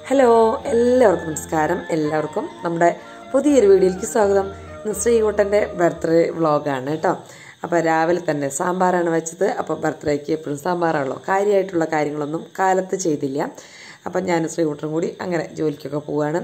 Hello എല്ലാവർക്കും നമസ്കാരം എല്ലാവർക്കും നമ്മുടെ പുതിയൊരു വീഡിയോയിലേക്ക് സ്വാഗതം ഇന്ന് ശ്രീകുട്ടൻ്റെ ബർത്ത്ഡേ വ്ളോഗാണ് കേട്ടോ അപ്പോൾ രാവിലെ തന്നെ സാമ്പാറാണ് വെച്ചത് അപ്പോൾ ബർത്ത്ഡേക്ക് എപ്പോഴും സാമ്പാറാണല്ലോ കാര്യമായിട്ടുള്ള കാര്യങ്ങളൊന്നും കാലത്ത് ചെയ്തില്ല അപ്പം ഞാൻ ശ്രീകുട്ടനും കൂടി അങ്ങനെ ജോലിക്കൊക്കെ പോവുകയാണ്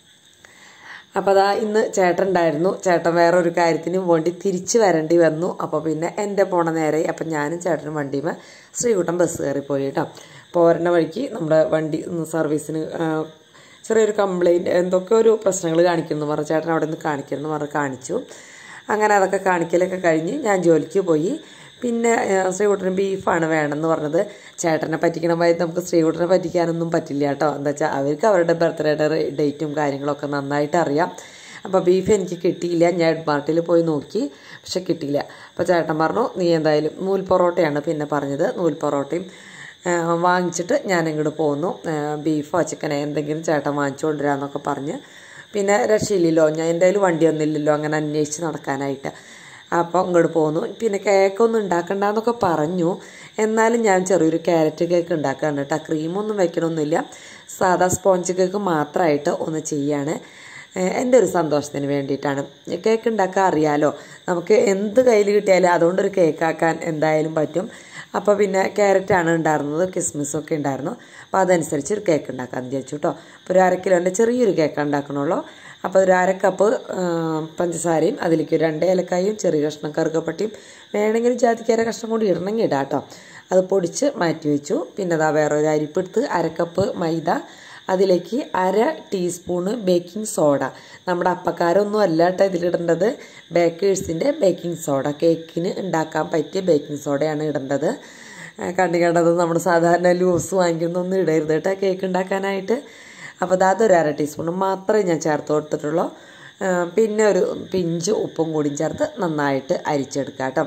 അപ്പോൾ അതാ ഇന്ന് ചേട്ടൻ ഉണ്ടായിരുന്നു ചേട്ടൻ വേറെ ഒരു കാര്യത്തിന് വേണ്ടി തിരിച്ചു വരേണ്ടി വന്നു അപ്പോൾ പിന്നെ എൻ്റെ പോണ നേരെ അപ്പം ഞാനും ചേട്ടനും വണ്ടിയുമേ ശ്രീകുട്ടൻ ബസ് കയറിപ്പോയി കേട്ടോ പോരണ വഴിക്ക് നമ്മുടെ വണ്ടി ഒന്ന് സർവീസിന് ആ, ചെറിയൊരു കംപ്ലൈൻറ്റ് എന്തൊക്കെ ഒരു പ്രശ്നങ്ങൾ കാണിക്കുന്നു പറഞ്ഞു ചേട്ടൻ അവിടെ നിന്ന് കാണിക്കണം പറഞ്ഞ് കാണിച്ചു അങ്ങനെ അതൊക്കെ കാണിക്കലൊക്കെ കഴിഞ്ഞ് ഞാൻ ജോലിക്ക് പോയി പിന്നെ ആ, ശ്രീകുട്ടന് ബീഫാണ് വേണമെന്ന് പറഞ്ഞത് ചേട്ടനെ പറ്റിക്കണമായി നമുക്ക് ശ്രീകുട്ടനെ പറ്റിക്കാനൊന്നും പറ്റില്ല കേട്ടോ എന്താ വെച്ചാൽ അവർക്ക് അവരുടെ ബർത്ത്ഡേയുടെ ഡേറ്റും കാര്യങ്ങളൊക്കെ നന്നായിട്ട് അറിയാം അപ്പോൾ ബീഫ് എനിക്ക് കിട്ടിയില്ല ഞാൻ എഡ്മാർട്ടിൽ പോയി നോക്കി പക്ഷെ കിട്ടിയില്ല അപ്പോൾ ചേട്ടൻ പറഞ്ഞു നീ എന്തായാലും നൂൽ പൊറോട്ടയാണ് പിന്നെ പറഞ്ഞത് നൂൽ പൊറോട്ടയും ആ, വാങ്ങിച്ചിട്ട് ഞാൻ ഇങ്ങോട്ട് പോന്നു ആ, ബീഫോ ചിക്കനോ എന്തെങ്കിലും ചേട്ടൻ വാങ്ങിച്ചു കൊണ്ടുവരാമെന്നൊക്കെ പറഞ്ഞ് പിന്നെ രക്ഷയില്ലല്ലോ ഞാൻ എന്തായാലും വണ്ടി ഒന്നുമില്ലല്ലോ അങ്ങനെ അന്വേഷിച്ച് നടക്കാനായിട്ട് അപ്പോൾ ഇങ്ങോട്ട് പോന്നു പിന്നെ കേക്കൊന്നും ഉണ്ടാക്കണ്ടെന്നൊക്കെ പറഞ്ഞു എന്നാലും ഞാൻ ചെറിയൊരു ക്യാരറ്റ് കേക്ക് ഉണ്ടാക്കുകയാണ് കേട്ടോ ക്രീമൊന്നും വെക്കണമൊന്നുമില്ല സാധാ സ്പോഞ്ച് കേക്ക് മാത്രമായിട്ട് ഒന്ന് ചെയ്യാണ് ഏഹ് എൻ്റെ ഒരു സന്തോഷത്തിന് വേണ്ടിയിട്ടാണ് കേക്ക് ഉണ്ടാക്കാൻ അറിയാലോ നമുക്ക് എന്ത് കയ്യിൽ കിട്ടിയാലും അതുകൊണ്ടൊരു കേക്ക് ആക്കാൻ എന്തായാലും പറ്റും അപ്പോൾ പിന്നെ ക്യാരറ്റാണ് ഉണ്ടായിരുന്നത് കിസ്മിസും ഒക്കെ ഉണ്ടായിരുന്നു അപ്പോൾ അതനുസരിച്ച് ഒരു കേക്ക് ഉണ്ടാക്കാമെന്ന് വിചാരിച്ചു കേട്ടോ അപ്പോൾ ഒരു അര കിലോൻ്റെ ചെറിയൊരു കേക്ക് ഉണ്ടാക്കണുള്ളൂ അപ്പോൾ ഒരു അര കപ്പ് ആ, പഞ്ചസാരയും അതിലേക്ക് ഒരു രണ്ട് ഏലക്കായും ചെറിയ കഷ്ണം കറുകപ്പട്ടിയും വേണമെങ്കിൽ ജാതിക്കാര കഷ്ണം കൂടി ഇടണമെങ്കിൽ ഇടാം കേട്ടോ അത് പൊടിച്ച് മാറ്റി വെച്ചു പിന്നെ അതാ വേറെ ഒരു അരിപ്പെടുത്ത് അര കപ്പ് മൈദ അതിലേക്ക് അര ടീസ്പൂണ് ബേക്കിംഗ് സോഡ നമ്മുടെ അപ്പക്കാരൊന്നും അല്ല കേട്ടോ ഇതിലിടേണ്ടത് ബേക്കേഴ്സിൻ്റെ ബേക്കിംഗ് സോഡ കേക്കിന് ഉണ്ടാക്കാൻ പറ്റിയ ബേക്കിംഗ് സോഡയാണ് ഇടേണ്ടത് ആ, കണ്ടു കണ്ടത് നമ്മൾ സാധാരണ ലൂസ് വാങ്ങിക്കുന്നൊന്നും ഇടരുത് കേട്ടോ കേക്ക് ഉണ്ടാക്കാനായിട്ട് അപ്പോൾ അത് അതൊരു അര ടീസ്പൂൺ മാത്രമേ ഞാൻ ചേർത്ത് കൊടുത്തിട്ടുള്ളൂ ആ, പിന്നെ ഒരു പിഞ്ച് ഉപ്പും കൂടി ചേർത്ത് നന്നായിട്ട് അരിച്ചെടുക്കാം കേട്ടോ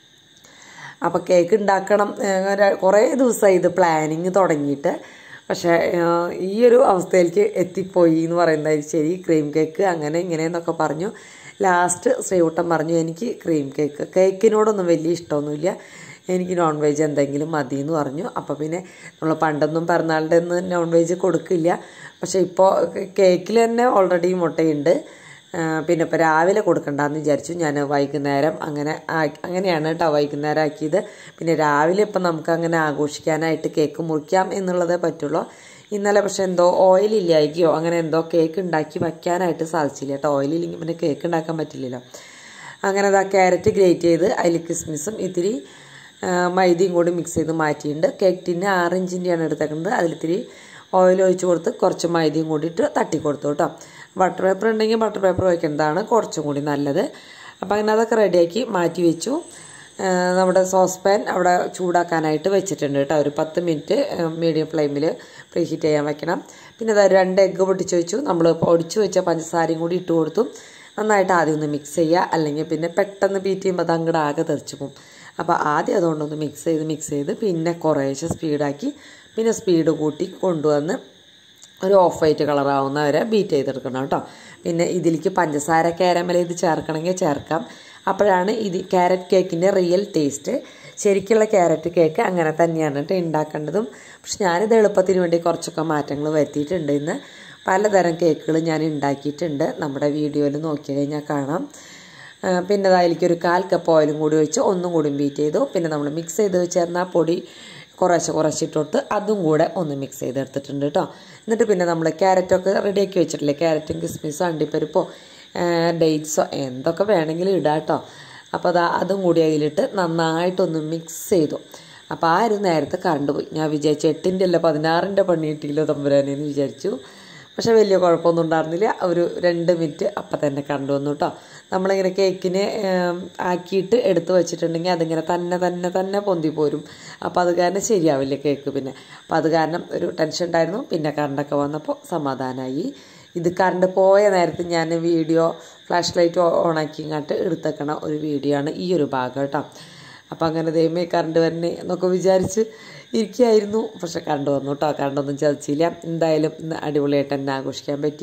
അപ്പോൾ കേക്ക് ഉണ്ടാക്കണം ഏഹ് ഒരു- കുറേ ദിവസമായി ഇത് പ്ലാനിങ് തുടങ്ങിയിട്ട് പക്ഷേ ഏഹ് ഈ ഒരു അവസ്ഥയിലേക്ക് എത്തിപ്പോയി എന്ന് പറയുന്നത് ശരി ക്രീം കേക്ക് അങ്ങനെ ഇങ്ങനെ എന്നൊക്കെ പറഞ്ഞു ലാസ്റ്റ് ശ്രീകുട്ടൻ പറഞ്ഞു എനിക്ക് ക്രീം കേക്ക് കേക്കിനോടൊന്നും വലിയ ഇഷ്ടമൊന്നുമില്ല എനിക്ക് നോൺ വെജ് എന്തെങ്കിലും മതി എന്ന് പറഞ്ഞു അപ്പോൾ പിന്നെ നമ്മൾ പണ്ടൊന്നും പിറന്നാളുടെ ഒന്നും നോൺ വെജ് കൊടുക്കില്ല പക്ഷേ ഇപ്പോൾ കേക്കിൽ തന്നെ ഓൾറെഡി മുട്ടയുണ്ട് ആ, പിന്നെ ഇപ്പോൾ രാവിലെ കൊടുക്കണ്ടെന്ന് വിചാരിച്ചു ഞാൻ വൈകുന്നേരം അങ്ങനെ ആ- അങ്ങനെയാണ് കേട്ടോ വൈകുന്നേരം ആക്കിയത് പിന്നെ രാവിലെ ഇപ്പം നമുക്ക് അങ്ങനെ ആഘോഷിക്കാനായിട്ട് കേക്ക് മുറിക്കാം എന്നുള്ളതേ പറ്റുള്ളൂ ഇന്നലെ പക്ഷെ എന്തോ ഓയിൽ ഇല്ലായിരിക്കോ അങ്ങനെ എന്തോ കേക്ക് ഉണ്ടാക്കി വയ്ക്കാനായിട്ട് സാധിച്ചില്ല കേട്ടോ ഓയിൽ ഇല്ലെങ്കിൽ പിന്നെ കേക്ക് ഉണ്ടാക്കാൻ പറ്റില്ലല്ലോ അങ്ങനെ അതാ ക്യാരറ്റ് ഗ്രേറ്റ് ചെയ്ത് അതിൽ കിസ്മിസും ഇത്തിരി ആ, മൈദയും കൂടി മിക്സ് ചെയ്ത് മാറ്റിയിട്ടുണ്ട് കേക്ക് ടിന്ന് ആറ് ഇഞ്ചിൻ്റെയാണ് എടുത്തേക്കുന്നത് അതിലിത്തിരി ഓയിൽ ഒഴിച്ച് കൊടുത്ത് കുറച്ച് മൈദയും കൂടിയിട്ട് തട്ടി കൊടുത്തു കേട്ടോ ബട്ടർ പേപ്പർ ഉണ്ടെങ്കിൽ ബട്ടർ പേപ്പർ വയ്ക്കുന്നതാണ് കുറച്ചും കൂടി നല്ലത് അപ്പോൾ അങ്ങനെ അതൊക്കെ റെഡിയാക്കി മാറ്റി വെച്ചു ആ, നമ്മുടെ സോസ് പാൻ അവിടെ ചൂടാക്കാനായിട്ട് വെച്ചിട്ടുണ്ട് കേട്ടോ ഒരു പത്ത് മിനിറ്റ് മീഡിയം ഫ്ലെയിമിൽ പ്രീ ഹീറ്റ് ചെയ്യാൻ വെക്കണം പിന്നെ അതായത് രണ്ട് എഗ്ഗ് പൊട്ടിച്ച് വെച്ചു നമ്മൾ പൊടിച്ച് വെച്ച പഞ്ചസാരയും കൂടി ഇട്ട് കൊടുത്തു നന്നായിട്ട് ആദ്യം ഒന്ന് മിക്സ് ചെയ്യുക അല്ലെങ്കിൽ പിന്നെ പെട്ടെന്ന് ബീറ്റ് ചെയ്യുമ്പോൾ അത് അങ്ങോട്ട് ആകെ തെറിച്ച് പോകും അപ്പോൾ ആദ്യം അതുകൊണ്ടൊന്ന് മിക്സ് ചെയ്ത് മിക്സ് ചെയ്ത് പിന്നെ കുറേശ്ശെ സ്പീഡാക്കി പിന്നെ സ്പീഡ് കൂട്ടി കൊണ്ടുവന്ന് ഒരു ഓഫ് വൈറ്റ് കളറാവുന്ന വരെ ബീറ്റ് ചെയ്തെടുക്കണം കേട്ടോ പിന്നെ ഇതിലേക്ക് പഞ്ചസാര കാരമൽ ഇത് ചേർക്കണമെങ്കിൽ ചേർക്കാം അപ്പോഴാണ് ഇത് ക്യാരറ്റ് കേക്കിൻ്റെ റിയൽ ടേസ്റ്റ് ശരിക്കുള്ള ക്യാരറ്റ് കേക്ക് അങ്ങനെ തന്നെയാണ് കേട്ടോ ഉണ്ടാക്കേണ്ടതും പക്ഷെ ഞാനിത് എളുപ്പത്തിന് വേണ്ടി കുറച്ചൊക്കെ മാറ്റങ്ങൾ വരുത്തിയിട്ടുണ്ട് ഇന്ന് പലതരം കേക്കുകൾ ഞാൻ ഉണ്ടാക്കിയിട്ടുണ്ട് നമ്മുടെ വീഡിയോയിൽ നോക്കി കഴിഞ്ഞാൽ കാണാം ആ, പിന്നെ അത് അതിലേക്ക് ഒരു കാൽ കപ്പ് ഓയിലും കൂടി ഒഴിച്ച് ഒന്നും കൂടി ബീറ്റ് ചെയ്തു പിന്നെ നമ്മൾ മിക്സ് ചെയ്ത് വെച്ചിരുന്ന ആ പൊടി കുറേശ്ശെ കുറേശ്ശെ ഇട്ട് കൊടുത്ത് അതും കൂടെ ഒന്ന് മിക്സ് ചെയ്തെടുത്തിട്ടുണ്ട് കേട്ടോ എന്നിട്ട് പിന്നെ നമ്മൾ ക്യാരറ്റൊക്കെ റെഡിയാക്കി വെച്ചിട്ടില്ലേ ക്യാരറ്റും കിസ്മിസോ അണ്ടിപ്പരിപ്പോ ഡേറ്റ്സോ എന്തൊക്കെ വേണമെങ്കിലും ഇടാം കേട്ടോ അപ്പോൾ അത് അതും കൂടി അതിലിട്ട് നന്നായിട്ടൊന്ന് മിക്സ് ചെയ്തു അപ്പോൾ ആ ഒരു നേരത്തെ കറണ്ട് പോയി ഞാൻ വിചാരിച്ചു എട്ടിൻ്റെ അല്ല പതിനാറിൻ്റെ പണി കിട്ടിയില്ലോ തമ്പുരാനെന്ന് വിചാരിച്ചു പക്ഷെ വലിയ കുഴപ്പമൊന്നും ഉണ്ടായിരുന്നില്ല ഒരു രണ്ട് മിനിറ്റ് അപ്പം തന്നെ കണ്ടു വന്നു കേട്ടോ നമ്മളിങ്ങനെ കേക്കിനെ ഏം, ആക്കിയിട്ട് എടുത്ത് വെച്ചിട്ടുണ്ടെങ്കിൽ അതിങ്ങനെ തന്നെ തന്നെ തന്നെ പൊന്തി പോരും അപ്പോൾ അത് കാരണം ശരിയാവില്ല കേക്ക് പിന്നെ അപ്പോൾ അത് കാരണം ഒരു ടെൻഷൻ ഉണ്ടായിരുന്നു പിന്നെ കറണ്ടൊക്കെ വന്നപ്പോൾ സമാധാനമായി ഇത് കറണ്ട് പോയ നേരത്ത് ഞാൻ വീഡിയോ ഫ്ലാഷ് ലൈറ്റ് ഓണാക്കി ഇങ്ങോട്ട് എടുത്തേക്കണ ഒരു വീഡിയോ ആണ് ഈ ഒരു ഭാഗം കേട്ടോ അപ്പം അങ്ങനെ ദൈവമേ കറണ്ട് വരണേ എന്നൊക്കെ വിചാരിച്ച് ഇരിക്കുകയായിരുന്നു പക്ഷെ കറണ്ട് വന്നു കേട്ടോ കറണ്ടൊന്നും ചതിച്ചില്ല എന്തായാലും ഇന്ന് അടിപൊളിയായിട്ട് തന്നെ ആഘോഷിക്കാൻ പറ്റി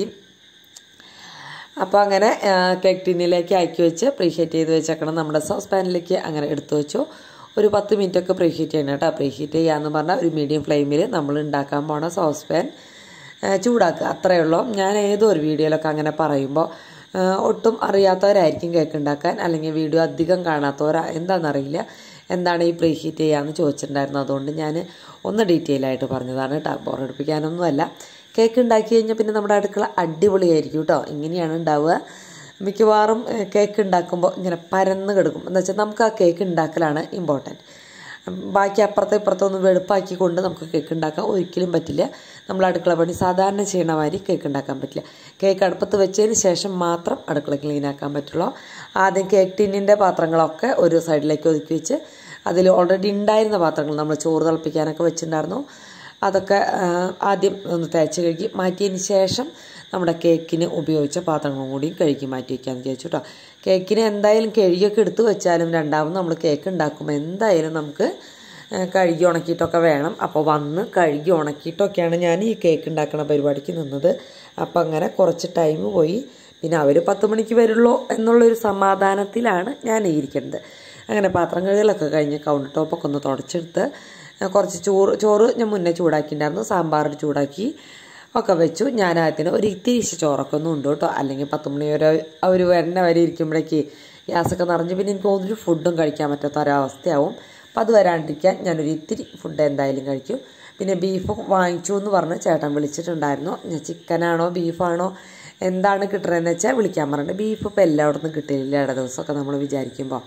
അപ്പോൾ അങ്ങനെ ആ, കേക്ക് ടിന്നിലേക്ക് ആക്കി വെച്ച് പ്രീഹീറ്റ് ചെയ്ത് വെച്ചേക്കണം നമ്മുടെ സോസ് പാനിലേക്ക് അങ്ങനെ എടുത്തു വെച്ചു ഒരു പത്ത് മിനിറ്റ് ഒക്കെ പ്രീഹീറ്റ് ചെയ്യണം കേട്ടോ പ്രീഹീറ്റ് ചെയ്യാന്ന് പറഞ്ഞാൽ ഒരു മീഡിയം ഫ്ലെയിമിൽ നമ്മൾ ഉണ്ടാക്കാൻ പോണ സോസ് പാൻ ആ, ചൂടാക്കുക അത്രയേ ഉള്ളൂ ഞാൻ ഏതോ ഒരു വീഡിയോയിലൊക്കെ അങ്ങനെ പറയുമ്പോൾ ആ, ഒട്ടും അറിയാത്തവരായിരിക്കും കേക്ക് ഉണ്ടാക്കാൻ അല്ലെങ്കിൽ വീഡിയോ അധികം കാണാത്തവരാ എന്താണെന്നറിയില്ല എന്താണ് ഈ പ്രീ ഹീറ്റ് ചെയ്യാമെന്ന് ചോദിച്ചിട്ടുണ്ടായിരുന്നു അതുകൊണ്ട് ഞാൻ ഒന്ന് ഡീറ്റെയിൽ ആയിട്ട് പറഞ്ഞതാണ് കേട്ടോ ബോറടിപ്പിക്കാനൊന്നുമല്ല കേക്ക് ഉണ്ടാക്കി കഴിഞ്ഞാൽ പിന്നെ നമ്മുടെ അടുക്കള അടിപൊളിയായിരിക്കും കേട്ടോ ഇങ്ങനെയാണ് ഉണ്ടാവുക മിക്കവാറും ഏഹ്, കേക്ക് ഉണ്ടാക്കുമ്പോൾ ഇങ്ങനെ പരന്ന് കിടക്കും എന്ന് വെച്ചാൽ നമുക്ക് ആ കേക്ക് ഉണ്ടാക്കലാണ് ഇമ്പോർട്ടൻറ്റ് ബാക്കി അപ്പുറത്തെ ഇപ്പുറത്തെ ഒന്നും വെളുപ്പാക്കി കൊണ്ട് നമുക്ക് കേക്ക് ഉണ്ടാക്കാൻ ഒരിക്കലും പറ്റില്ല നമ്മൾ അടുക്കള പണി സാധാരണ ചെയ്യണ മാതിരി കേക്ക് ഉണ്ടാക്കാൻ പറ്റില്ല കേക്ക് അടുപ്പത്ത് വെച്ചതിന് ശേഷം മാത്രം അടുക്കള ക്ലീൻ ആക്കാൻ പറ്റുള്ളൂ ആദ്യം കേക്ക് ടിന്നിൻ്റെ പാത്രങ്ങളൊക്കെ ഒരു സൈഡിലേക്ക് ഒതുക്കി വെച്ച് അതിൽ ഓൾറെഡി ഉണ്ടായിരുന്ന പാത്രങ്ങൾ നമ്മൾ ചോറ് തിളപ്പിക്കാനൊക്കെ വെച്ചിട്ടുണ്ടായിരുന്നു അതൊക്കെ ആ, ആദ്യം ഒന്ന് തേച്ച് കഴുകി മാറ്റിയതിന് ശേഷം നമ്മുടെ കേക്കിന് ഉപയോഗിച്ച പാത്രങ്ങളും കൂടി കഴുകി മാറ്റി വയ്ക്കാമെന്ന് വിചാരിച്ചു കേട്ടോ കേക്കിന് എന്തായാലും കഴുകിയൊക്കെ എടുത്ത് വെച്ചാലും രണ്ടാമത് നമ്മൾ കേക്ക് ഉണ്ടാക്കുമ്പോൾ എന്തായാലും നമുക്ക് ആ, കഴുകി ഉണക്കിയിട്ടൊക്കെ വേണം അപ്പോൾ വന്ന് കഴുകി ഉണക്കിയിട്ടൊക്കെയാണ് ഞാൻ ഈ കേക്ക് ഉണ്ടാക്കുന്ന പരിപാടിക്ക് നിന്നത് അപ്പോൾ അങ്ങനെ കുറച്ച് ടൈം പോയി പിന്നെ അവർ പത്ത് മണിക്ക് വരുള്ളൂ എന്നുള്ളൊരു സമാധാനത്തിലാണ് ഞാൻ ഇരിക്കുന്നത് അങ്ങനെ പാത്രം കഴുകലൊക്കെ കഴിഞ്ഞ് കൗണ്ടർ ടോപ്പൊക്കെ ഒന്ന് തുടച്ചെടുത്ത് ആ, കുറച്ച് ചോറ് ചോറ് ഞാൻ മുന്നേ ചൂടാക്കിയിട്ടുണ്ടായിരുന്നു സാമ്പാർ ചൂടാക്കി ഒക്കെ വെച്ചു ഞാൻ അതിന് ഒരു ഇത്തിരി ചോറൊക്കെ ഒന്നും ഉണ്ട് കേട്ടോ അല്ലെങ്കിൽ പത്ത് മണി വരെ അവർ വരുന്ന വരെ ഇരിക്കുമ്പോഴേക്ക് ഗ്യാസൊക്കെ നിറഞ്ഞ് പിന്നെ എനിക്ക് ഒരു ഫുഡും കഴിക്കാൻ പറ്റാത്ത ഒരവസ്ഥയാവും അപ്പം അത് വരാണ്ടിരിക്കാൻ ഞാനൊരു ഇത്തിരി ഫുഡ് എന്തായാലും കഴിക്കും പിന്നെ ബീഫ് വാങ്ങിച്ചു എന്ന് പറഞ്ഞ് ചേട്ടൻ വിളിച്ചിട്ടുണ്ടായിരുന്നു ഞാൻ ചിക്കനാണോ ബീഫാണോ എന്താണ് കിട്ടുന്നതെന്ന് വെച്ചാൽ വിളിക്കാൻ പറഞ്ഞിട്ട് ബീഫ് ഇപ്പോൾ എല്ലായിടത്തും കിട്ടില്ല ഇട ദിവസമൊക്കെ നമ്മൾ വിചാരിക്കുമ്പോൾ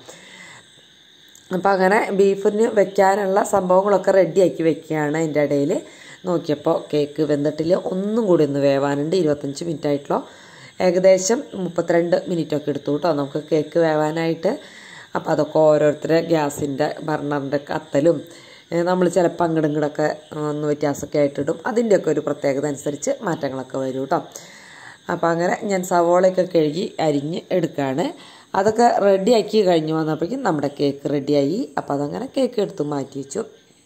അപ്പോൾ അങ്ങനെ ബീഫിന് വെക്കാനുള്ള സംഭവങ്ങളൊക്കെ റെഡിയാക്കി വെക്കുകയാണ് അതിൻ്റെ ഇടയിൽ നോക്കിയപ്പോൾ കേക്ക് വെന്തിട്ടില്ല ഒന്നും കൂടി ഒന്ന് വേവാനുണ്ട് ഇരുപത്തഞ്ച് മിനിറ്റ് ആയിട്ടുള്ളൂ ഏകദേശം മുപ്പത്തിരണ്ട് മിനിറ്റ് ഒക്കെ എടുത്തു കേട്ടോ നമുക്ക് കേക്ക് വേവാനായിട്ട് അപ്പോൾ അതൊക്കെ ഓരോരുത്തരെ ഗ്യാസിൻ്റെ ബർണറിൻ്റെ കത്തലും നമ്മൾ ചിലപ്പോൾ അങ്ങോട്ടും ഇങ്ങോട്ടൊക്കെ ഒന്ന് വ്യത്യാസമൊക്കെ ആയിട്ടിടും അതിൻ്റെയൊക്കെ ഒരു പ്രത്യേകത അനുസരിച്ച് മാറ്റങ്ങളൊക്കെ വരും കേട്ടോ അപ്പോൾ അങ്ങനെ ഞാൻ സവോളയൊക്കെ കഴുകി അരിഞ്ഞ് എടുക്കുകയാണ് അതൊക്കെ റെഡിയാക്കി കഴിഞ്ഞ് വന്നപ്പോഴേക്കും നമ്മുടെ കേക്ക് റെഡിയായി അപ്പോൾ അതങ്ങനെ കേക്ക് എടുത്ത് മാറ്റി വെച്ചു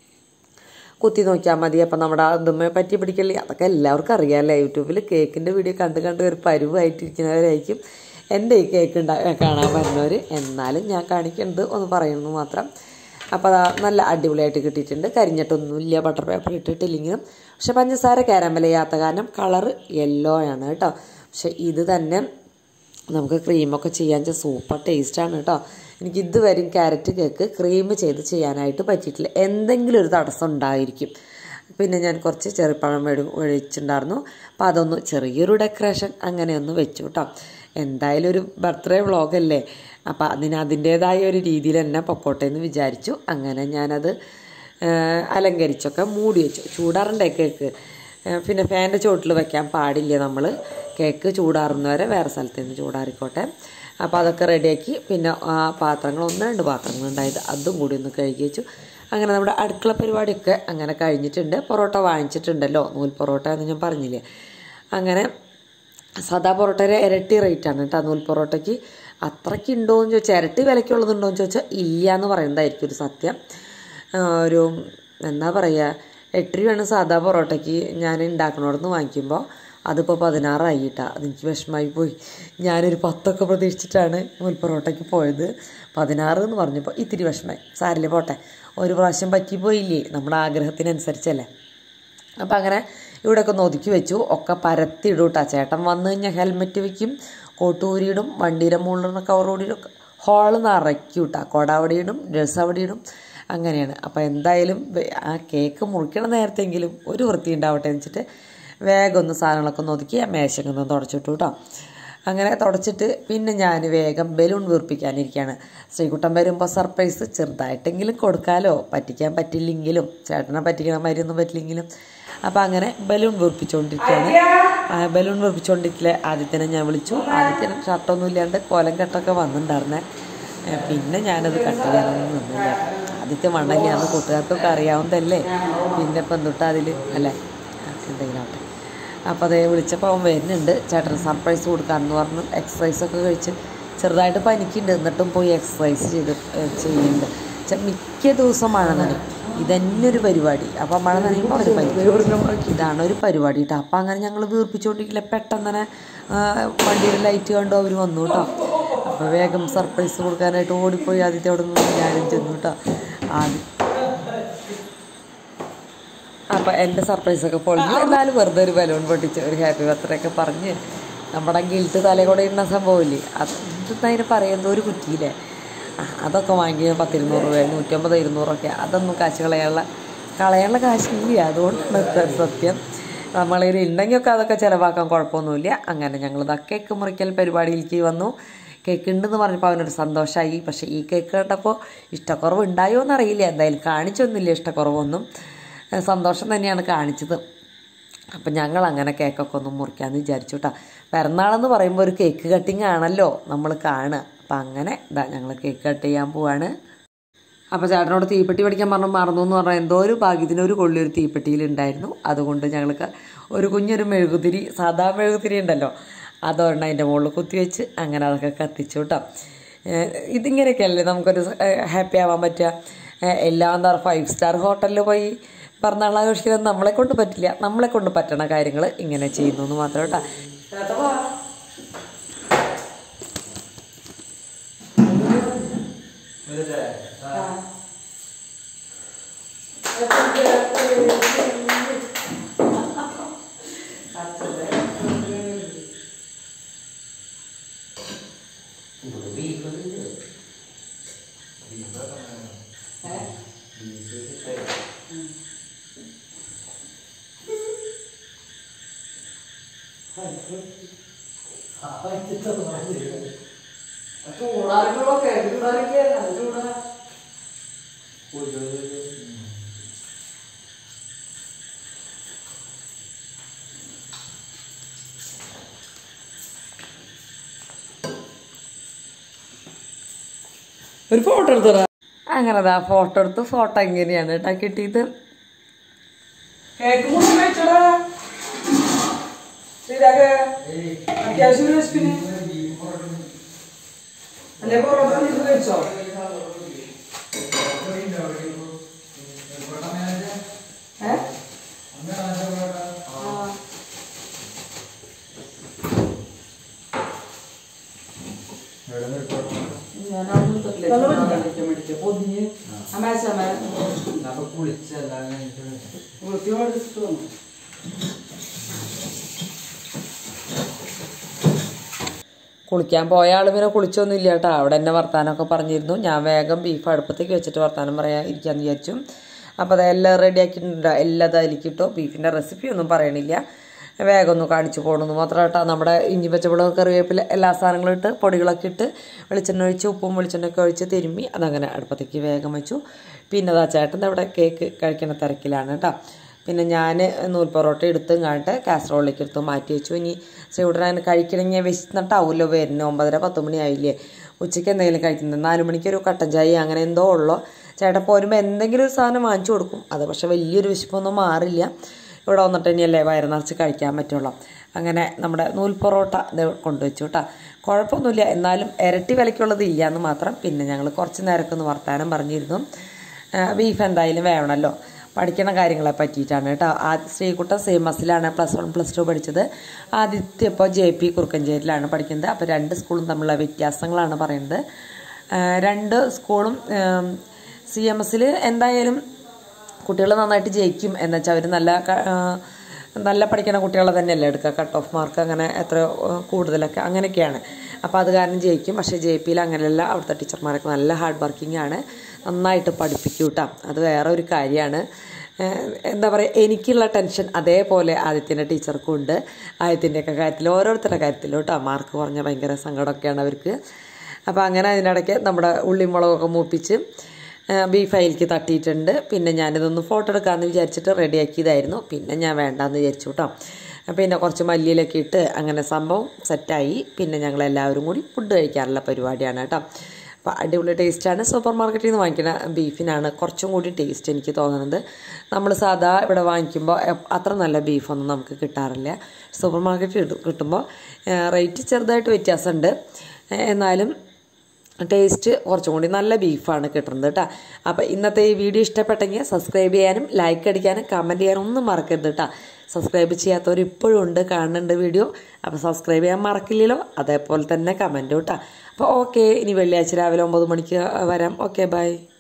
കുത്തി നോക്കിയാൽ മതി അപ്പം നമ്മുടെ അതുമ്മേ പറ്റി പിടിക്കല്ലേ അതൊക്കെ എല്ലാവർക്കും അറിയാമല്ലേ യൂട്യൂബിൽ കേക്കിൻ്റെ വീഡിയോ കണ്ട് കണ്ട് ഒരു പരുവായിട്ടിരിക്കുന്നവരായിരിക്കും എൻ്റെ ഈ കേക്ക് ഉണ്ടാ കാണാൻ വരുന്നവർ എന്നാലും ഞാൻ കാണിക്കുന്നത് ഒന്ന് പറയുന്നു മാത്രം അപ്പോൾ അതാ നല്ല അടിപൊളിയായിട്ട് കിട്ടിയിട്ടുണ്ട് കരിഞ്ഞിട്ടൊന്നുമില്ല ബട്ടർ പേപ്പർ ഇട്ടിട്ടില്ലെങ്കിലും പക്ഷെ പഞ്ചസാര കാരമൽ ചെയ്യാത്ത കാരണം കളറ് യെല്ലോ ആണ് കേട്ടോ പക്ഷെ ഇത് തന്നെ നമുക്ക് ക്രീമൊക്കെ ചെയ്യാൻ വെച്ചാൽ സൂപ്പർ ടേസ്റ്റാണ് കേട്ടോ എനിക്ക് ഇതുവരെയും ക്യാരറ്റ് കേക്ക് ക്രീം ചെയ്ത് ചെയ്യാനായിട്ട് പറ്റിയിട്ടില്ല എന്തെങ്കിലും ഒരു തടസ്സം ഉണ്ടായിരിക്കും പിന്നെ ഞാൻ കുറച്ച് ചെറുപ്പഴം മേടി മേടിച്ചിട്ടുണ്ടായിരുന്നു അപ്പോൾ അതൊന്ന് ചെറിയൊരു ഡെക്കറേഷൻ അങ്ങനെ ഒന്ന് വെച്ചു കേട്ടോ എന്തായാലും ഒരു ബർത്ത്ഡേ വ്ളോഗല്ലേ അപ്പോൾ അതിന് അതിൻ്റേതായ ഒരു രീതിയിൽ തന്നെ പൊക്കോട്ടെ എന്ന് വിചാരിച്ചു അങ്ങനെ ഞാനത് ആ, അലങ്കരിച്ചൊക്കെ മൂടി വെച്ചു ചൂടാറണ്ടേ കേക്ക് ആ, പിന്നെ ഫാൻ്റെ ചോട്ടിൽ വെക്കാൻ പാടില്ല നമ്മൾ കേക്ക് ചൂടാറുന്നവരെ വേറെ സ്ഥലത്ത് നിന്ന് ചൂടാറിക്കോട്ടെ അപ്പോൾ അതൊക്കെ റെഡിയാക്കി പിന്നെ ആ പാത്രങ്ങൾ ഒന്ന് രണ്ട് പാത്രങ്ങൾ ഉണ്ടായത് അതും കൂടി ഒന്ന് കഴുകി വെച്ചു അങ്ങനെ നമ്മുടെ അടുക്കള പരിപാടിയൊക്കെ അങ്ങനെ കഴിഞ്ഞിട്ടുണ്ട് പൊറോട്ട വാങ്ങിച്ചിട്ടുണ്ടല്ലോ നൂൽ പൊറോട്ട എന്ന് ഞാൻ പറഞ്ഞില്ലേ അങ്ങനെ സാദാ പൊറോട്ടയുടെ ഇരട്ടി റേറ്റാണ് കേട്ടോ നൂൽ പൊറോട്ടയ്ക്ക് അത്രയ്ക്ക് ഉണ്ടോ എന്ന് ചോദിച്ചാൽ ഇരട്ടി വിലയ്ക്കുള്ളതുണ്ടോ എന്ന് ചോദിച്ചാൽ ഇല്ല എന്ന് പറയുന്നതായിരിക്കും ഒരു സത്യം ആ, ഒരു എന്താ പറയുക എട്ട് രൂപയാണ് സാദാ പൊറോട്ടയ്ക്ക് ഞാൻ ഉണ്ടാക്കണോടന്ന് വാങ്ങിക്കുമ്പോൾ അതിപ്പോൾ പതിനാറായി കേട്ടോ അതെനിക്ക് വിഷമമായി പോയി ഞാനൊരു പത്തൊക്കെ പ്രതീക്ഷിച്ചിട്ടാണ് നൂൽ പൊറോട്ടയ്ക്ക് പോയത് പതിനാറ് എന്ന് പറഞ്ഞപ്പോൾ ഇത്തിരി വിഷമമായി സാരില്ല പോട്ടെ ഒരു പ്രാവശ്യം പറ്റിപ്പോയില്ലേ നമ്മുടെ ആഗ്രഹത്തിനനുസരിച്ചല്ലേ അപ്പം അങ്ങനെ ഇവിടെയൊക്കെ ഒന്ന് ഒതുക്കി വെച്ചു ഒക്കെ പരത്തിയിടും കേട്ടോ ചേട്ടൻ വന്നു കഴിഞ്ഞാൽ ഹെൽമെറ്റ് വെക്കും കോട്ടൂരിയിടും വണ്ടിയുടെ മുകളിൽ കവർ ഓടിയിടും ഹോള് നിറയ്ക്കും കേട്ടോ കുട അവിടെ ഇടും ഡ്രസ്സ് അവിടെ ഇടും അങ്ങനെയാണ് അപ്പോൾ എന്തായാലും വെ- ആ കേക്ക് മുറിക്കണ നേരത്തെങ്കിലും ഒരു വൃത്തി ഉണ്ടാവട്ടെ എന്ന് വെച്ചിട്ട് വേഗം ഒന്ന് സാധനങ്ങളൊക്കെ ഒന്ന് ഒതുക്കി ആ മേശയൊക്കെ ഒന്ന് തുടച്ചിട്ടു കേട്ടോ അങ്ങനെ തുടച്ചിട്ട് പിന്നെ ഞാൻ വേഗം ബലൂൺ വീർപ്പിക്കാനിരിക്കുകയാണ് ശ്രീകുട്ടൻ വരുമ്പോൾ സർപ്രൈസ് ചെറുതായിട്ടെങ്കിലും കൊടുക്കാലോ പറ്റിക്കാൻ പറ്റില്ലെങ്കിലും ചേട്ടനെ പറ്റിക്കണ മാതിരി ഒന്നും പറ്റില്ലെങ്കിലും അപ്പം അങ്ങനെ ബലൂൺ വീർപ്പിച്ചുകൊണ്ടിരിക്കുകയാണ് ആ ബലൂൺ വീർപ്പിച്ചുകൊണ്ടിരിക്കലെ ആദ്യത്തിനെ ഞാൻ വിളിച്ചു ആദ്യത്തിന് ഷർട്ടൊന്നും ഇല്ലാണ്ട് കോലം കെട്ടൊക്കെ വന്നിട്ടുണ്ടായിരുന്നേ ഏ, പിന്നെ ഞാനത് കട്ട് ചെയ്യാനൊന്നും നിന്നില്ല ആദ്യത്തെ മണ്ണല്ലാന്ന് കൂട്ടുകാർക്കൊക്കെ അറിയാവുന്നതല്ലേ പിന്നെ ഇപ്പം എന്തുട്ടാ അതിൽ അല്ലേ ആ, എന്തെങ്കിലും ആവട്ടെ അപ്പോൾ അതേ വിളിച്ചപ്പോൾ അവൻ വരുന്നുണ്ട് ചേട്ടന് സർപ്രൈസ് കൊടുക്കാമെന്ന് പറഞ്ഞു എക്സസൈസ് ഒക്കെ കഴിച്ച് ചെറുതായിട്ട് പനിക്കുന്നുണ്ട് എന്നിട്ടും പോയി എക്സസൈസ് ചെയ്ത് ഏഹ് ചെയ്യുന്നുണ്ട് ചെ- മിക്ക ദിവസം മഴ നനയും ഇതന്നെ ഒരു പരിപാടി അപ്പോൾ മഴ നനയുമ്പോൾ ഒരു പനിക്കും ഇതാണ് ഒരു പരിപാടി കേട്ടോ അപ്പോൾ അങ്ങനെ ഞങ്ങൾ വീർപ്പിച്ചുകൊണ്ടിരിക്കില്ല പെട്ടെന്ന് തന്നെ ആ, വണ്ടിയുടെ ലൈറ്റ് കണ്ടു അവർ വന്നു കേട്ടോ അപ്പോൾ വേഗം സർപ്രൈസ് കൊടുക്കാനായിട്ട് ഓടിപ്പോയി ആദ്യത്തെ അവിടെ നിന്ന് ഞാനും ചെന്നു കേട്ടോ ആദ്യം അപ്പോൾ എൻ്റെ സർപ്രൈസൊക്കെ പൊളിഞ്ഞു എന്നാലും വെറുതെ ഒരു ബലൂൺ പൊട്ടിച്ച് ഒരു ഹാപ്പി ബർത്ത്ഡേ ഒക്കെ പറഞ്ഞ് നമ്മുടെ ഗിൽട്ട് തലയിൽ കൂടെ ഇടുന്ന സംഭവമില്ലേ അത് അതിന് പറയുന്നത് ഒരു കുറ്റിയില്ലേ ആ, അതൊക്കെ വാങ്ങി പത്തിരുന്നൂറ് രൂപ നൂറ്റമ്പത് ഇരുന്നൂറൊക്കെ അതൊന്നും കാശ് കളയാനുള്ള കളയാനുള്ള കാശില്ല അതുകൊണ്ടാണ് ഇത്ര സത്യം നമ്മളതിൽ ഉണ്ടെങ്കിലൊക്കെ അതൊക്കെ ചിലവാക്കാൻ കുഴപ്പമൊന്നുമില്ല അങ്ങനെ ഞങ്ങൾ ഇതാ കേക്ക് മുറിക്കൽ പരിപാടിയിലേക്ക് വന്നു കേക്ക് ഉണ്ടെന്ന് പറഞ്ഞപ്പോൾ അവനൊരു സന്തോഷമായി പക്ഷേ ഈ കേക്ക് കണ്ടപ്പോൾ ഇഷ്ടക്കുറവ് ഉണ്ടായോ എന്നറിയില്ല എന്തായാലും കാണിച്ചൊന്നുമില്ല ഇഷ്ടക്കുറവൊന്നും ഏ, സന്തോഷം തന്നെയാണ് കാണിച്ചത് അപ്പം ഞങ്ങൾ അങ്ങനെ കേക്കൊക്കെ ഒന്ന് മുറിക്കാമെന്ന് വിചാരിച്ചു കേട്ടോ പിറന്നാളെന്ന് പറയുമ്പോൾ ഒരു കേക്ക് കട്ടിങ് ആണല്ലോ നമ്മൾ കാണുക അപ്പം അങ്ങനെ ഇതാ ഞങ്ങൾ കേക്ക് കട്ട് ചെയ്യാൻ പോവാണ് അപ്പോൾ ചേട്ടനോട് തീപ്പെട്ടി പഠിക്കാൻ പറഞ്ഞു മറന്നു എന്ന് പറഞ്ഞാൽ എന്തോ ഒരു ഭാഗ്യത്തിന് ഒരു കൊള്ളി ഒരു തീപ്പെട്ടിയിൽ ഉണ്ടായിരുന്നു അതുകൊണ്ട് ഞങ്ങൾക്ക് ഒരു കുഞ്ഞൊരു മെഴുകുതിരി സാധാ മെഴുകുതിരി ഉണ്ടല്ലോ അതൊരെണ്ണം അതിൻ്റെ മുകളിൽ കുത്തിവെച്ച് അങ്ങനെ അതൊക്കെ കത്തിച്ചു കേട്ടോ ഏഹ് ഇതിങ്ങനെയൊക്കെയല്ലേ നമുക്കൊരു ഹാപ്പി ആവാൻ പറ്റുക ഏഹ് എല്ലാം എന്താ പറയുക ഫൈവ് സ്റ്റാർ ഹോട്ടലിൽ പോയി പിറന്നാൾ ആഘോഷിക്കാൻ നമ്മളെ കൊണ്ട് പറ്റില്ല നമ്മളെ കൊണ്ട് പറ്റണ കാര്യങ്ങൾ ഇങ്ങനെ ചെയ്യുന്നു എന്ന് മാത്രം കേട്ടോ ഒരു ഫോട്ടോ എടുത്തറ അങ്ങനെ അതാ ഫോട്ടോ എടുത്ത് ഫോട്ടോ എങ്ങനെയാണ് കേട്ടാ കിട്ടിയത് കേക്ക് മുറിച്ച് കഴിച്ചോടാ ശ്രീരാഗ് അത്യാവശ്യം ഒരു വിശപ്പിന് അല്ലെ പൊറോട്ട നീ കഴിച്ചോ ഏ? ആ. ഞാനതൊന്നും എടുത്തിട്ടില്ല. മേടിക്കാം, മേടിക്കാം. പൊതിഞ്ഞ് അമേശ വൃത്തിയോടെ എടുത്തിട്ട് വന്നു കുളിക്കാൻ പോയ ആൾ പിന്നെ കുളിച്ചൊന്നും ഇല്ല കേട്ടോ അവിടെ എന്നെ വർത്താനമൊക്കെ പറഞ്ഞിരുന്നു ഞാൻ വേഗം ബീഫ് അടുപ്പത്തേക്ക് വെച്ചിട്ട് വർത്താനം പറയാൻ ഇരിക്കാന്ന് വിചാരിച്ചു അപ്പോൾ അതെല്ലാം റെഡി ആക്കിയിട്ടുണ്ട് എല്ലാം അതിലേക്ക് ഇട്ടു ബീഫിൻ്റെ റെസിപ്പി ഒന്നും പറയണില്ല വേഗം ഒന്ന് കാണിച്ചു പോകണമെന്ന് മാത്രം കേട്ടോ നമ്മുടെ ഇഞ്ചി പച്ചമുളക് കറിവേപ്പില എല്ലാ സാധനങ്ങളും ഇട്ട് പൊടികളൊക്കെ ഇട്ട് വെളിച്ചെണ്ണ ഒഴിച്ച് ഉപ്പും വെളിച്ചെണ്ണയൊക്കെ ഒഴിച്ച് തിരുമ്മി അതങ്ങനെ അടുപ്പത്തേക്ക് വേഗം വെച്ചു പിന്നെ അതാ ചേട്ടൻ്റെ അവിടെ കേക്ക് കഴിക്കുന്ന തിരക്കിലാണ് കേട്ടോ പിന്നെ ഞാൻ നൂൽ പൊറോട്ട എടുത്ത് ഇങ്ങോട്ട് കാസറോളിലേക്ക് എടുത്ത് മാറ്റി വെച്ചു ഇനി ശ്രീകുട്ടൻ കഴിക്കണമെങ്കിൽ വിശന്നിട്ടാവുമല്ലോ വരുന്നത് ഒമ്പതര പത്ത് മണി ആയില്ലേ ഉച്ചയ്ക്ക് എന്തെങ്കിലും കഴിക്കുന്നത് നാല് മണിക്ക് ഒരു കട്ടൻ ചായ അങ്ങനെ എന്തോ ഉള്ളോ ചേട്ടൻ പോരുമ്പോൾ എന്തെങ്കിലും ഒരു സാധനം വാങ്ങിച്ചു കൊടുക്കും അത് പക്ഷെ വലിയൊരു വിശപ്പൊന്നും മാറില്ല ഇവിടെ വന്നിട്ട് തന്നെയല്ലേ വയറ് നിറച്ച് കഴിക്കാൻ പറ്റുള്ളൂ അങ്ങനെ നമ്മുടെ നൂൽ പൊറോട്ട ഇത് കൊണ്ടുവച്ചു കേട്ടോ കുഴപ്പമൊന്നുമില്ല എന്നാലും ഇരട്ടി വിലയ്ക്കുള്ളത് ഇല്ല എന്ന് മാത്രം പിന്നെ ഞങ്ങൾ കുറച്ച് നേരമൊക്കെ ഒന്ന് വർത്താനം പറഞ്ഞിരുന്നു ബീഫ് എന്തായാലും വേണമല്ലോ പഠിക്കുന്ന കാര്യങ്ങളെ പറ്റിയിട്ടാണ് കേട്ടോ ആദ്യ ശ്രീകുട്ടൻ സെയിം മസിലാണ് പ്ലസ് വൺ പ്ലസ് ടു പഠിച്ചത് ആദ്യത്തെ ഇപ്പോൾ ജെ പി കുറുക്കഞ്ചേരിയിലാണ് പഠിക്കുന്നത് അപ്പോൾ രണ്ട് സ്കൂളും തമ്മിലുള്ള വ്യത്യാസങ്ങളാണ് പറയുന്നത് ആ, രണ്ട് സ്കൂളും സി എം എസിൽ എന്തായാലും കുട്ടികൾ നന്നായിട്ട് ജയിക്കും എന്നുവെച്ചാൽ അവർ നല്ല ക- ആ, നല്ല പഠിക്കുന്ന കുട്ടികളെ തന്നെയല്ലേ എടുക്കുക കട്ട് ഓഫ് മാർക്ക് അങ്ങനെ എത്രയോ ആ, കൂടുതലൊക്കെ അങ്ങനെയൊക്കെയാണ് അപ്പോൾ അത് കാരണം ജയിക്കും പക്ഷേ ജെ പിയിൽ അങ്ങനെയല്ല അവിടുത്തെ ടീച്ചർമാരൊക്കെ നല്ല ഹാർഡ് വർക്കിംഗ് ആണ് നന്നായിട്ട് പഠിപ്പിക്കും കേട്ടോ അത് വേറെ ഒരു കാര്യമാണ് ഏഹ് എന്താ പറയുക എനിക്കുള്ള ടെൻഷൻ അതേപോലെ ആദിത്യൻ്റെ ടീച്ചർക്കും ഉണ്ട് ആദിത്യൻ്റെയൊക്കെ കാര്യത്തിൽ ഓരോരുത്തരുടെ കാര്യത്തിലും കേട്ടോ മാർക്ക് കുറഞ്ഞ ഭയങ്കര സങ്കടമൊക്കെയാണ് അവർക്ക് അപ്പോൾ അങ്ങനെ അതിനിടയ്ക്ക് നമ്മുടെ ഉള്ളിമുളകൊക്കെ മൂപ്പിച്ച് ബീഫ് അതിലേക്ക് തട്ടിയിട്ടുണ്ട് പിന്നെ ഞാനിതൊന്ന് ഫോട്ടോ എടുക്കാമെന്ന് വിചാരിച്ചിട്ട് റെഡിയാക്കിയതായിരുന്നു പിന്നെ ഞാൻ വേണ്ടാന്ന് വിചാരിച്ചു കേട്ടോ പിന്നെ കുറച്ച് മല്ലിയിലൊക്കെ ഇട്ട് അങ്ങനെ സംഭവം സെറ്റായി പിന്നെ ഞങ്ങൾ എല്ലാവരും കൂടി ഫുഡ് കഴിക്കാറുള്ള പരിപാടിയാണ് കേട്ടോ അപ്പോൾ അടിപൊളി ടേസ്റ്റാണ് സൂപ്പർ മാർക്കറ്റിൽ നിന്ന് വാങ്ങിക്കുന്ന ബീഫിനാണ് കുറച്ചും കൂടി ടേസ്റ്റ് എനിക്ക് തോന്നുന്നത് നമ്മൾ സാധാ ഇവിടെ വാങ്ങിക്കുമ്പോൾ എ- അത്ര നല്ല ബീഫൊന്നും നമുക്ക് കിട്ടാറില്ല സൂപ്പർ മാർക്കറ്റിൽ കിട്ടും- കിട്ടുമ്പോൾ റേറ്റ് ചെറുതായിട്ട് വ്യത്യാസമുണ്ട് ഏ, എന്നാലും ടേസ്റ്റ് കുറച്ചും കൂടി നല്ല ബീഫാണ് കിട്ടുന്നത് കേട്ടോ അപ്പോൾ ഇന്നത്തെ ഈ വീഡിയോ ഇഷ്ടപ്പെട്ടെങ്കിൽ സബ്സ്ക്രൈബ് ചെയ്യാനും ലൈക്ക് അടിക്കാനും കമൻറ്റ് ചെയ്യാനും ഒന്നും മറക്കരുത് കേട്ടോ സബ്സ്ക്രൈബ് ചെയ്യാത്തവർ ഇപ്പോഴും ഉണ്ട് കാണുന്നുണ്ട് വീഡിയോ അപ്പോൾ സബ്സ്ക്രൈബ് ചെയ്യാൻ മറക്കില്ലല്ലോ അതേപോലെ തന്നെ കമൻറ്റും കേട്ടോ അപ്പോൾ ഓക്കെ ഇനി വെള്ളിയാഴ്ച രാവിലെ ഒമ്പത് മണിക്ക് വരാം ഓക്കെ ബൈ